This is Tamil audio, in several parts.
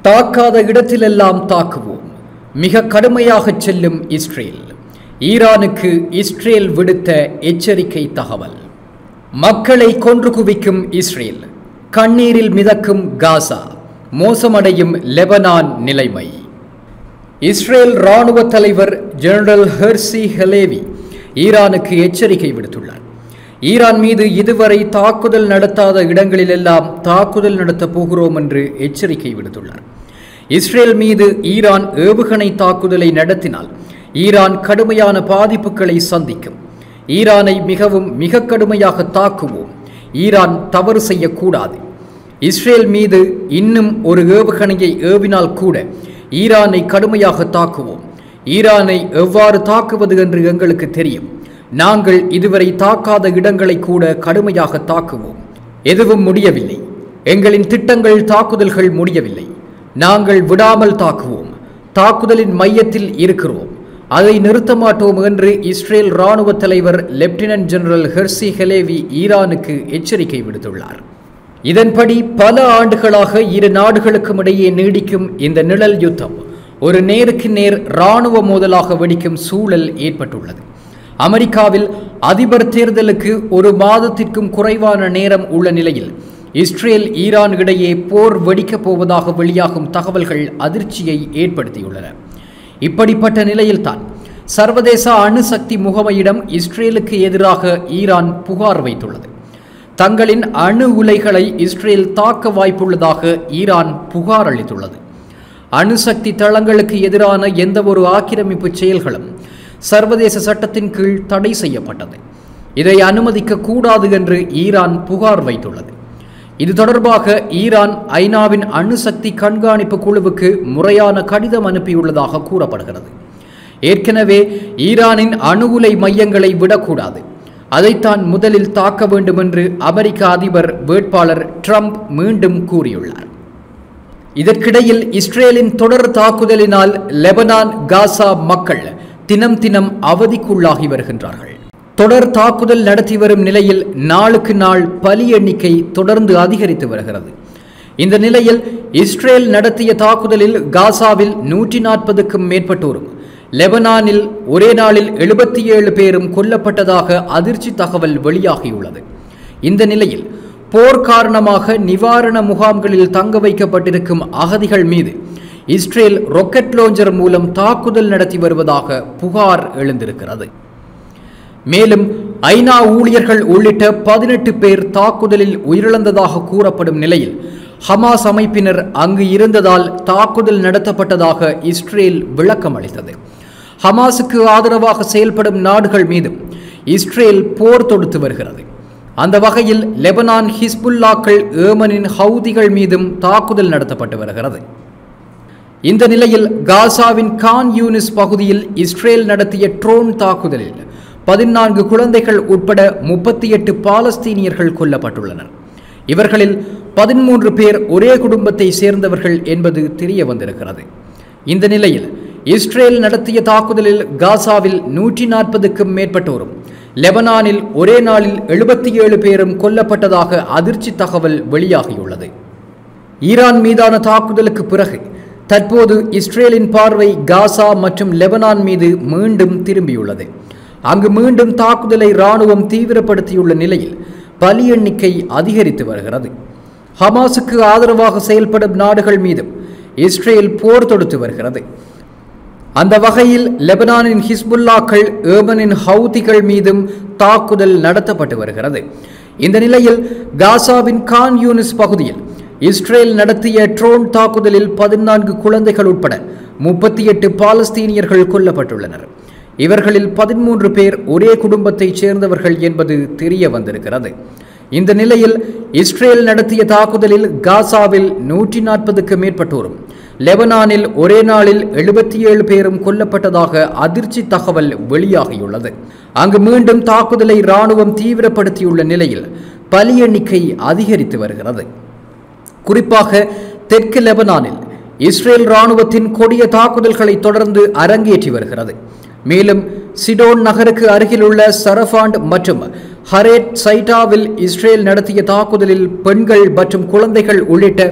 தாக்காத இடத்திலெல்லாம் தாக்குவோம் மிக கடுமையாகச் செல்லும் இஸ்ரேல் ஈரானுக்கு இஸ்ரேல் விடுத்த எச்சரிக்கை தகவல் மக்களை கொன்று குவிக்கும் இஸ்ரேல் கண்ணீரில் மிதக்கும் காசா மோசமடையும் லெபனான் நிலைமை இஸ்ரேல் ராணுவ தலைவர் ஜெனரல் ஹெர்சி ஹெலேவி ஈரானுக்கு எச்சரிக்கை விடுத்துள்ளார் ஈரான் மீது இதுவரை தாக்குதல் நடத்தாத இடங்களிலெல்லாம் தாக்குதல் நடத்தப் போகிறோம் என்று எச்சரிக்கை விடுத்துள்ளார் இஸ்ரேல் மீது ஈரான் ஏவுகணை தாக்குதலை நடத்தினால் ஈரான் கடுமையான பாதிப்புகளை சந்திக்கும் ஈரானை மிகவும் மிக கடுமையாக தாக்குவோம் ஈரான் தவறு செய்யக்கூடாது இஸ்ரேல் மீது இன்னும் ஒரு ஏவுகணையை ஏவினால் கூட ஈரானை கடுமையாக தாக்குவோம் ஈரானை எவ்வாறு தாக்குவது என்று எங்களுக்கு தெரியும் நாங்கள் இதுவரை தாக்காத இடங்களை கூட கடுமையாக தாக்குவோம் எதுவும் முடியவில்லை எங்களின் திட்டங்கள் தாக்குதல்கள் முடியவில்லை நாங்கள் விடாமல் தாக்குவோம் தாக்குதலின் மையத்தில் இருக்கிறோம் அதை நிறுத்த மாட்டோம் என்று இஸ்ரேல் ராணுவ தலைவர் லெப்டினன்ட் ஜெனரல் ஹெர்சி ஹெலேவி ஈரானுக்கு எச்சரிக்கை விடுத்துள்ளார் இதன்படி பல ஆண்டுகளாக இரு நாடுகளுக்கும் இடையே நீடிக்கும் இந்த நிழல் யுத்தம் ஒரு நேருக்கு நேர் இராணுவ மோதலாக வெடிக்கும் சூழல் ஏற்பட்டுள்ளது அமெரிக்காவில் அதிபர் தேர்தலுக்கு ஒரு மாதத்திற்கும் குறைவான நேரம் உள்ள நிலையில் இஸ்ரேல் ஈரான் இடையே போர் வெடிக்கப் போவதாக வெளியாகும் தகவல்கள் அதிர்ச்சியை ஏற்படுத்தியுள்ளன இப்படிப்பட்ட நிலையில்தான் சர்வதேச அணுசக்தி முகமையிடம் இஸ்ரேலுக்கு எதிராக ஈரான் புகார் வைத்துள்ளது தங்களின் அணு உலைகளை இஸ்ரேல் தாக்க வாய்ப்புள்ளதாக ஈரான் புகார் அளித்துள்ளது அணுசக்தி தளங்களுக்கு எதிரான எந்தவொரு ஆக்கிரமிப்பு செயல்களும் சர்வதேச சட்டத்தின் கீழ் தடை செய்யப்பட்டது இதை அனுமதிக்க கூடாது என்று ஈரான் புகார் வைத்துள்ளது இது தொடர்பாக ஈரான் ஐநாவின் அணுசக்தி கண்காணிப்பு குழுவுக்கு முறையான கடிதம் அனுப்பியுள்ளதாக கூறப்படுகிறது ஏற்கனவே ஈரானின் அணு உலை மையங்களை விடக்கூடாது அதைத்தான் முதலில் தாக்க வேண்டும் என்று அமெரிக்க அதிபர் வேட்பாளர் ட்ரம்ப் மீண்டும் கூறியுள்ளார் இதற்கிடையில் இஸ்ரேலின் தொடர் தாக்குதலினால் லெபனான் காசா மக்கள் தினம் தினம் அவதிக்குள்ளாகி வருகின்றார்கள் தொடர் தாக்குதல் நடத்தி வரும் நிலையில் நாளுக்கு நாள் பலி எண்ணிக்கை தொடர்ந்து அதிகரித்து வருகிறது இந்த நிலையில் இஸ்ரேல் நடத்திய தாக்குதலில் காசாவில் நூற்றி நாற்பதுக்கும் மேற்பட்டோரும் லெபனானில் ஒரே நாளில் எழுபத்தி ஏழு பேரும் கொல்லப்பட்டதாக அதிர்ச்சி தகவல் வெளியாகியுள்ளது இந்த நிலையில் போர் காரணமாக நிவாரண முகாம்களில் தங்க வைக்கப்பட்டிருக்கும் அகதிகள் மீது இஸ்ரேல் ராக்கெட் லாஞ்சர் மூலம் தாக்குதல் நடத்தி வருவதாக புகார் எழுந்திருக்கிறது மேலும் ஐநா ஊழியர்கள் உள்ளிட்ட பதினெட்டு பேர் தாக்குதலில் உயிரிழந்ததாக கூறப்படும் நிலையில் ஹமாஸ் அமைப்பினர் அங்கு இருந்ததால் தாக்குதல் நடத்தப்பட்டதாக இஸ்ரேல் விளக்கம் அளித்தது ஹமாஸுக்கு ஆதரவாக செயல்படும் நாடுகள் மீதும் இஸ்ரேல் போர் தொடுத்து வருகிறது அந்த வகையில் லெபனான் ஹிஸ்புல்லாக்கள் ஏமனின் ஹவுதிகள் மீதும் தாக்குதல் நடத்தப்பட்டு வருகிறது இந்த நிலையில் காசாவின் கான் யூனிஸ் பகுதியில் இஸ்ரேல் நடத்திய ட்ரோன் தாக்குதலில் பதினான்கு குழந்தைகள் உட்பட முப்பத்தி எட்டு பாலஸ்தீனியர்கள் கொல்லப்பட்டுள்ளனர் இவர்களில் பதிமூன்று பேர் ஒரே குடும்பத்தை சேர்ந்தவர்கள் என்பது தெரிய வந்திருக்கிறது இந்த நிலையில் இஸ்ரேல் நடத்திய தாக்குதலில் காசாவில் நூற்றி நாற்பதுக்கும் மேற்பட்டோரும் லெபனானில் ஒரே நாளில் எழுபத்தி ஏழு பேரும் கொல்லப்பட்டதாக அதிர்ச்சி தகவல் வெளியாகியுள்ளது ஈரான் மீதான தாக்குதலுக்கு பிறகு தற்போது இஸ்ரேலின் பார்வை காசா மற்றும் லெபனான் மீது மீண்டும் திரும்பியுள்ளது அங்கு மீண்டும் தாக்குதலை இராணுவம் தீவிரப்படுத்தியுள்ள நிலையில் பலி எண்ணிக்கை அதிகரித்து வருகிறது ஹமாஸுக்கு ஆதரவாக செயல்படும் நாடுகள் மீதும் இஸ்ரேல் போர் தொடுத்து வருகிறது அந்த வகையில் லெபனானின் ஹிஸ்புல்லாக்கள் ஏமனின் ஹவுதிகள் மீதும் தாக்குதல் நடத்தப்பட்டு வருகிறது இந்த நிலையில் காசாவின் கான் யூனிஸ் பகுதியில் இஸ்ரேல் நடத்திய ட்ரோன் தாக்குதலில் பதினான்கு குழந்தைகள் உட்பட முப்பத்தி எட்டு பாலஸ்தீனியர்கள் கொல்லப்பட்டுள்ளனர் இவர்களில் பதிமூன்று பேர் ஒரே குடும்பத்தைச் சேர்ந்தவர்கள் என்பது தெரிய வந்திருக்கிறது இந்த நிலையில் இஸ்ரேல் நடத்திய தாக்குதலில் காசாவில் நூற்றி நாற்பதுக்கு மேற்பட்டோரும் லெபனானில் ஒரே நாளில் எழுபத்தி ஏழு பேரும் கொல்லப்பட்டதாக அதிர்ச்சி தகவல் வெளியாகியுள்ளது அங்கு மீண்டும் தாக்குதலை இராணுவம் தீவிரப்படுத்தியுள்ள நிலையில் பலி எண்ணிக்கை அதிகரித்து வருகிறது குறிப்பாக தெற்கு லெபனானில் இஸ்ரேல் இராணுவத்தின் கொடிய தாக்குதல்களை தொடர்ந்து அரங்கேற்றி வருகிறது மேலும் சிடோன் நகருக்கு அருகிலுள்ள சரஃபாண்ட் மற்றும் ஹரேட் சைட்டாவில் இஸ்ரேல் நடத்திய தாக்குதலில் பெண்கள் மற்றும் குழந்தைகள் உள்ளிட்ட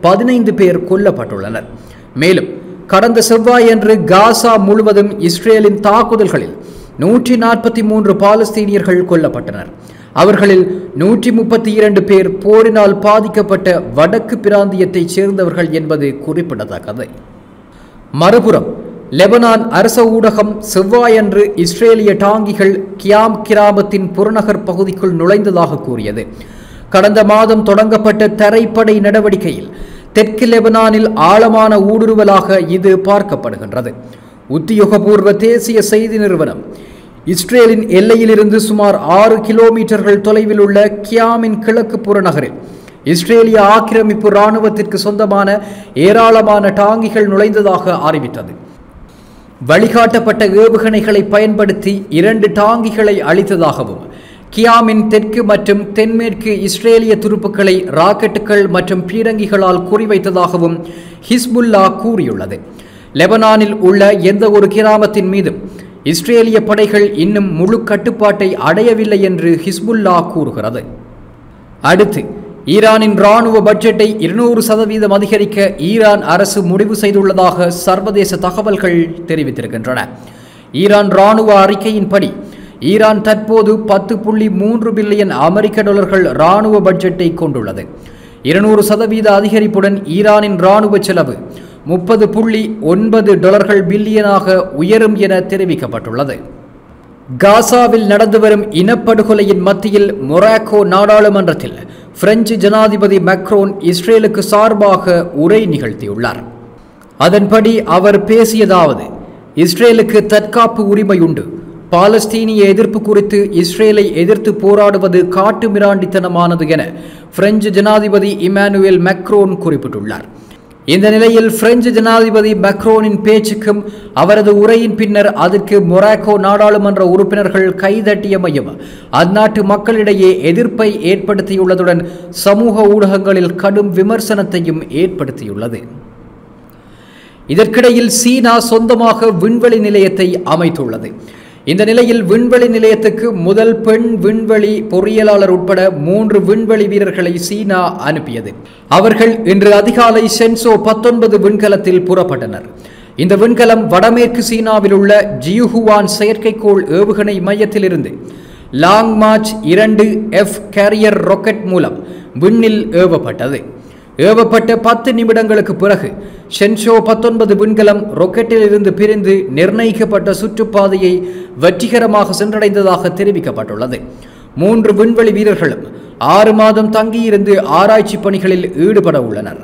பதினைந்து பேர் கொல்லப்பட்டுள்ளனர் மேலும் கடந்த செவ்வாயன்று காசா முழுவதும் இஸ்ரேலின் தாக்குதல்களில் நூற்றி நாற்பத்தி மூன்று பாலஸ்தீனியர்கள் கொல்லப்பட்டனர் அவர்களில் நூற்றி முப்பத்தி இரண்டு பேர் போரினால் பாதிக்கப்பட்ட வடக்கு பிராந்தியத்தைச் சேர்ந்தவர்கள் என்பது குறிப்பிடத்தக்கது மறுபுறம் லெபனான் அரச ஊடகம் செவ்வாயன்று இஸ்ரேலிய டாங்கிகள் கியாம் கிராமத்தின் புறநகர் பகுதிக்குள் நுழைந்ததாக கூறியது கடந்த மாதம் தொடங்கப்பட்ட தரைப்படை நடவடிக்கையில் தெற்கு லெபனானில் ஆழமான ஊடுருவலாக இது பார்க்கப்படுகின்றது உத்தியோகபூர்வ தேசிய செய்தி நிறுவனம் இஸ்ரேலின் எல்லையிலிருந்து சுமார் ஆறு கிலோமீட்டர்கள் தொலைவில் உள்ள கியாமின் கிழக்கு புறநகரில் இஸ்ரேலிய ஆக்கிரமிப்பு இராணுவத்திற்கு சொந்தமான ஏராளமான டாங்கிகள் நுழைந்ததாக அறிவித்தது வழிகாட்டப்பட்ட ஏவுகணைகளை பயன்படுத்தி இரண்டு டாங்கிகளை அளித்ததாகவும் கியாமின் தெற்கு மற்றும் தென்மேற்கு இஸ்ரேலிய துருப்புக்களை ராக்கெட்டுகள் மற்றும் பீரங்கிகளால் குறிவைத்ததாகவும் ஹிஸ்புல்லா கூறியுள்ளது லெபனானில் உள்ள எந்த ஒரு கிராமத்தின் மீதும் இஸ்ரேலிய படைகள் இன்னும் முழு கட்டுப்பாட்டை அடையவில்லை என்று ஹிஸ்புல்லா கூறுகிறது அடுத்து ஈரானின் ராணுவ பட்ஜெட்டை இருநூறு சதவீதம் அதிகரிக்க ஈரான் அரசு முடிவு செய்துள்ளதாக சர்வதேச தகவல்கள் தெரிவித்திருக்கின்றன ஈரான் ராணுவ அறிக்கையின்படி ஈரான் தற்போது பத்து புள்ளி மூன்று பில்லியன் அமெரிக்க டாலர்கள் ராணுவ பட்ஜெட்டை கொண்டுள்ளது இருநூறு சதவீத அதிகரிப்புடன் ஈரானின் ராணுவ செலவு முப்பது புள்ளி ஒன்பது டாலர்கள் பில்லியனாக உயரும் என தெரிவிக்கப்பட்டுள்ளது காசாவில் நடந்து வரும் இனப்படுகொலையின் மத்தியில் மொராக்கோ நாடாளுமன்றத்தில் பிரெஞ்சு ஜனாதிபதி மக்ரோன் இஸ்ரேலுக்கு சார்பாக உரை நிகழ்த்தியுள்ளார் அதன்படி அவர் பேசியதாவது இஸ்ரேலுக்கு தற்காப்பு உரிமை உண்டு பாலஸ்தீனிய எதிர்ப்பு குறித்து இஸ்ரேலை எதிர்த்து போராடுவது காட்டு மிராண்டித்தனமானது என பிரெஞ்சு ஜனாதிபதி இமானுவேல் மக்ரோன் குறிப்பிட்டுள்ளார் இந்த நிலையில் பிரெஞ்சு ஜனாதிபதி மக்ரோனின் பேச்சுக்கும் அவரது உரையின் பின்னர் அதற்கு மொராக்கோ நாடாளுமன்ற உறுப்பினர்கள் கைதட்டியமையும் அந்நாட்டு மக்களிடையே எதிர்ப்பை ஏற்படுத்தியுள்ளதுடன் சமூக ஊடகங்களில் கடும் விமர்சனத்தையும் ஏற்படுத்தியுள்ளது இதற்கிடையில் சீனா சொந்தமாக விண்வெளி நிலையத்தை அமைத்துள்ளது இந்த நிலையில் விண்வெளி நிலையத்துக்கு முதல் பெண் விண்வெளி பொறியியலாளர் உட்பட மூன்று விண்வெளி வீரர்களை சீனா அனுப்பியது அவர்கள் இன்று அதிகாலை சென்சோ பத்தொன்பது விண்கலத்தில் புறப்பட்டனர் இந்த விண்கலம் வடமேற்கு சீனாவில் உள்ள ஜியுஹுவான் செயற்கைக்கோள் ஏவுகணை மையத்திலிருந்து லாங் மார்ச் இரண்டு எஃப் கேரியர் ராக்கெட் மூலம் விண்ணில் ஏவப்பட்டது ஏவப்பட்ட பத்து நிமிடங்களுக்கு பிறகு ஷென்ஷோ பத்தொன்பது விண்கலம் ராக்கெட்டில் இருந்து பிரிந்து நிர்ணயிக்கப்பட்ட சுற்றுப்பாதையை வெற்றிகரமாக சென்றடைந்ததாக தெரிவிக்கப்பட்டுள்ளது மூன்று விண்வெளி வீரர்களும் ஆறு மாதம் தங்கியிருந்து ஆராய்ச்சி பணிகளில் ஈடுபட உள்ளனர்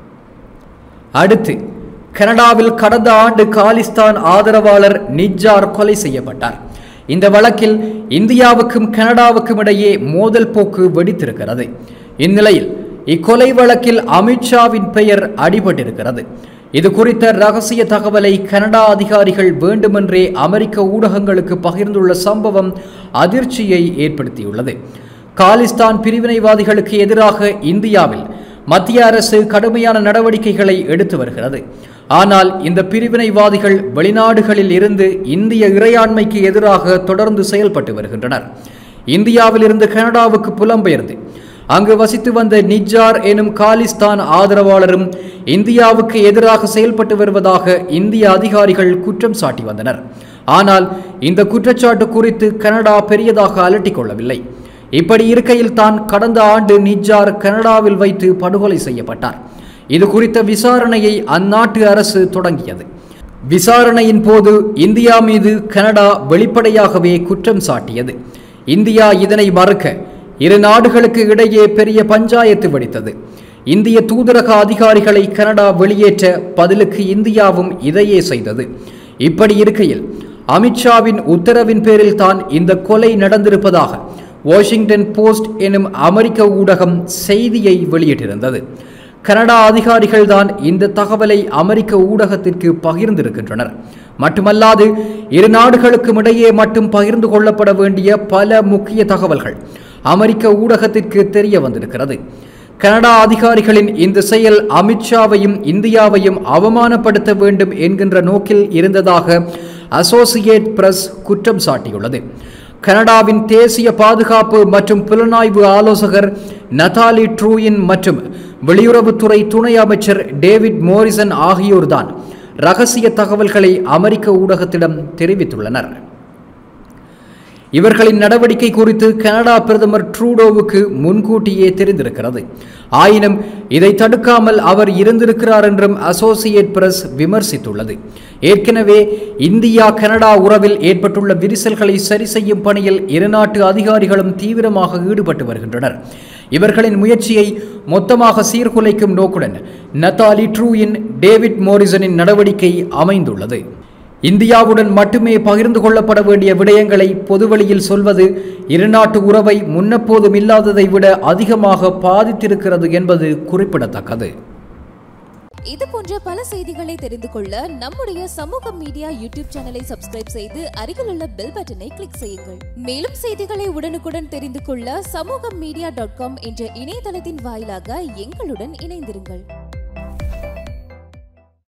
அடுத்து கனடாவில் கடந்த ஆண்டு காலிஸ்தான் ஆதரவாளர் நிஜார் கொலை செய்யப்பட்டார் இந்த வழக்கில் இந்தியாவுக்கும் கனடாவுக்கும் இடையே மோதல் போக்கு வெடித்திருக்கிறது இந்நிலையில் இக்கொலை வழக்கில் அமித்ஷாவின் பெயர் அடிபட்டிருக்கிறது இது குறித்த ரகசிய தகவலை கனடா அதிகாரிகள் வேண்டுமென்றே அமெரிக்க ஊடகங்களுக்கு பகிர்ந்துள்ள சம்பவம் அதிர்ச்சியை ஏற்படுத்தியுள்ளது காலிஸ்தான் பிரிவினைவாதிகளுக்கு எதிராக இந்தியாவில் மத்திய அரசு கடுமையான நடவடிக்கைகளை எடுத்து வருகிறது ஆனால் இந்த பிரிவினைவாதிகள் வெளிநாடுகளில் இருந்து இந்திய இறையாண்மைக்கு எதிராக தொடர்ந்து செயல்பட்டு வருகின்றனர் இந்தியாவிலிருந்து கனடாவுக்கு புலம்பெயர்ந்து அங்கு வசித்து வந்த நிஜார் எனும் காலிஸ்தான் ஆதரவாளரும் இந்தியாவுக்கு எதிராக செயல்பட்டு வருவதாக இந்திய அதிகாரிகள் குற்றம் சாட்டி வந்தனர் ஆனால் இந்த குற்றச்சாட்டு குறித்து கனடா பெரியதாக அலட்டிக் கொள்ளவில்லை இப்படி இருக்கையில் தான் கடந்த ஆண்டு நிஜார் கனடாவில் வைத்து படுகொலை செய்யப்பட்டார் இது குறித்த விசாரணையை அந்நாட்டு அரசு தொடங்கியது விசாரணையின் போது இந்தியா மீது கனடா வெளிப்படையாகவே குற்றம் சாட்டியது இந்தியா இதனை மறுக்க இரு நாடுகளுக்கு இடையே பெரிய பஞ்சாயத்து வெடித்தது இந்திய தூதரக அதிகாரிகளை கனடா வெளியேற்ற பதிலுக்கு இந்தியாவும் இதையே செய்தது இப்படி இருக்கையில் அமித்ஷாவின் உத்தரவின் பேரில் தான் இந்த கொலை நடந்திருப்பதாக வாஷிங்டன் போஸ்ட் எனும் அமெரிக்க ஊடகம் செய்தியை வெளியிட்டிருந்தது கனடா அதிகாரிகள் தான் இந்த தகவலை அமெரிக்க ஊடகத்திற்கு பகிர்ந்திருக்கின்றனர் மட்டுமல்லாது இரு நாடுகளுக்கும் இடையே மட்டும் பகிர்ந்து கொள்ளப்பட வேண்டிய பல முக்கிய தகவல்கள் அமெரிக்க ஊடகத்திற்கு தெரிய வந்திருக்கிறது கனடா அதிகாரிகளின் இந்த செயல் அமித்ஷாவையும் இந்தியாவையும் அவமானப்படுத்த வேண்டும் என்கின்ற நோக்கில் இருந்ததாக அசோசியேட் பிரஸ் குற்றம் சாட்டியுள்ளது கனடாவின் தேசிய பாதுகாப்பு மற்றும் புலனாய்வு ஆலோசகர் நதாலி ட்ரூயின் மற்றும் வெளியுறவுத்துறை துணை அமைச்சர் டேவிட் மோரிசன் ஆகியோர்தான் ரகசிய தகவல்களை அமெரிக்க ஊடகத்திடம் தெரிவித்துள்ளனர் இவர்களின் நடவடிக்கை குறித்து கனடா பிரதமர் ட்ரூடோவுக்கு முன்கூட்டியே தெரிந்திருக்கிறது ஆயினும் இதை தடுக்காமல் அவர் இருந்திருக்கிறார் என்றும் அசோசியேட் பிரஸ் விமர்சித்துள்ளது ஏற்கனவே இந்தியா கனடா உறவில் ஏற்பட்டுள்ள விரிசல்களை சரி செய்யும் பணியில் இருநாட்டு அதிகாரிகளும் தீவிரமாக ஈடுபட்டு வருகின்றனர் இவர்களின் முயற்சியை மொத்தமாக சீர்குலைக்கும் நோக்குடன் நத்தாலி ட்ரூயின் டேவிட் மோரிசனின் நடவடிக்கை அமைந்துள்ளது இந்தியாவுடன் மட்டுமே பகிர்ந்து கொள்ளப்பட வேண்டிய விடயங்களை பொதுவெளியில் சொல்வது இருநாட்டு உறவை முன்னெப்போதும் இல்லாததை விட அதிகமாக பாதித்திருக்கிறது என்பது குறிப்பிடத்தக்கது இது போன்ற பல செய்திகளை தெரிந்து கொள்ள நம்முடைய சமூக மீடியா யூடியூப் சேனலை சப்ஸ்கிரைப் செய்து அருகிலுள்ள பெல் பட்டனை கிளிக் செய்யுங்கள் மேலும் செய்திகளை உடனுக்குடன் தெரிந்து கொள்ள சமூக மீடியா டாட் காம் என்ற இணையதளத்தின் வாயிலாக எங்களுடன் இணைந்திருங்கள்